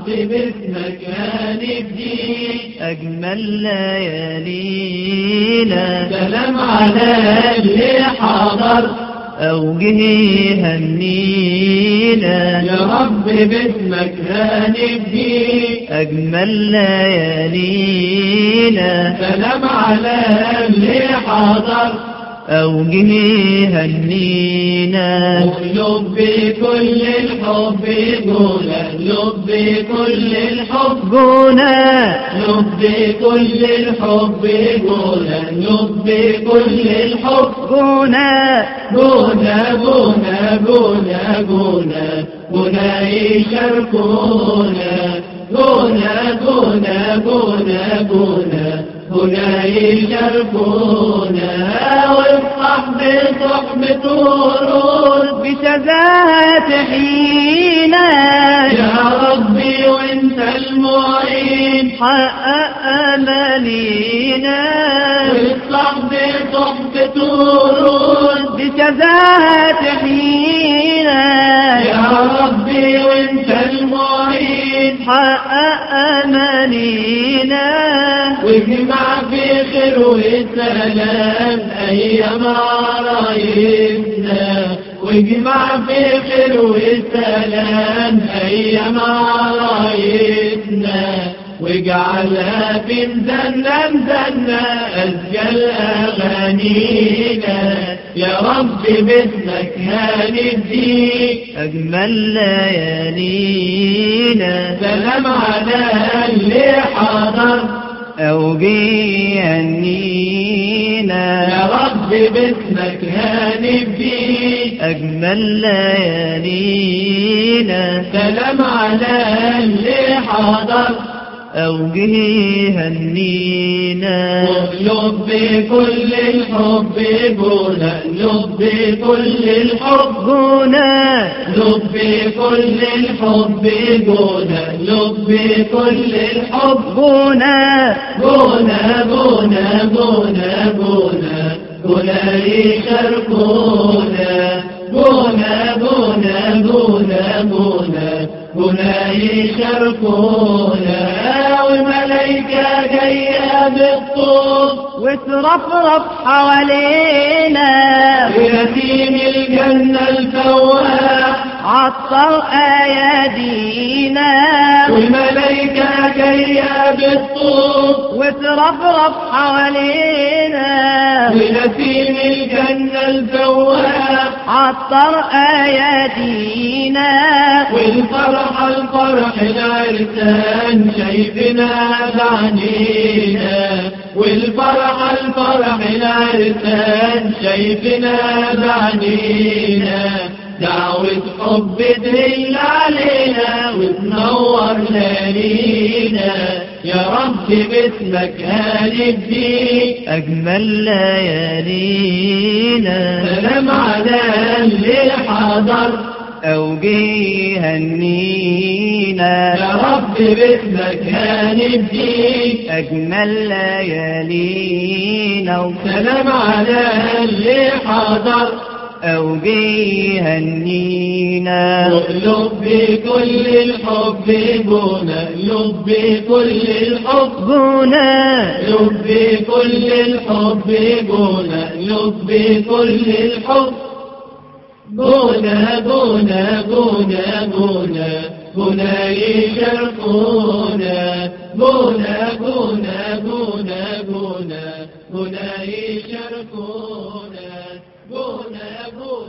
باسمك هنبدي أجمل ليالينا سلام على اللي حضر أوجه هنينا يا رب باسمك هنبدي أجمل ليالينا سلام على اللي حضر أوجه هنينا اقلب بكل الحب جولا اقلب بكل الحب جونا اقلب بكل الحب جولا اقلب بكل الحب جونا جونا جونا جونا جونا جونا يشاركونا جونا جونا جونا جونا جونا يشاركونا والصحب صحبة ورود بشذاة حينا يا ربي وانت المعين حقق أمالينا والصحب صحبة ورود بشذاة حينا يا ربي وانت المعين حقق أمانينا واجمع في خير وسلام ايام عرايسنا واجمع في خير وسلام ايام عرايسنا واجعلها في مزنا مزنا ازكى الاغانينا يا رب باسمك هنديك أجمل ليالينا سلام على اللي حضر أوجي هنينا يا رب باسمك هنبدي أجمل ليالينا سلام على اللي حضر أوجه هنينا اقلب بكل الحب جونا اقلب بكل الحب جونا اقلب بكل الحب جونا اقلب بكل الحب جونا جونا جونا جونا جونا جونا يشاركونا جونا جونا جونا جونا جونا يشاركونا والملايكة جاية بالطوب وترفرف حوالينا يتيم الجنة الفواح عطر أيادينا والملايكة جاية بالطوب وترفرف حوالينا ونسيم الجنة الفواح عطر أيادينا والفرح الفرح العرسان شايفنا بعنينا والفرح الفرح العرسان شايفنا بعنينا دعوة حب تهل علينا وتنور ليالينا يا رب باسمك هنبديك أجمل ليالينا سلام على اللي حضر أوجه هنينا يا رب باسمك هنبديك أجمل ليالينا سلام على اللي حضر أوجه هنينا واقلب بكل الحب بونا اقلب بكل الحب جونا اقلب بكل الحب بونا اقلب بكل الحب بونا بونا بونا بونا بونا يشرقونا بونا بونا بونا بونا بونا يشرقونا بونا بونا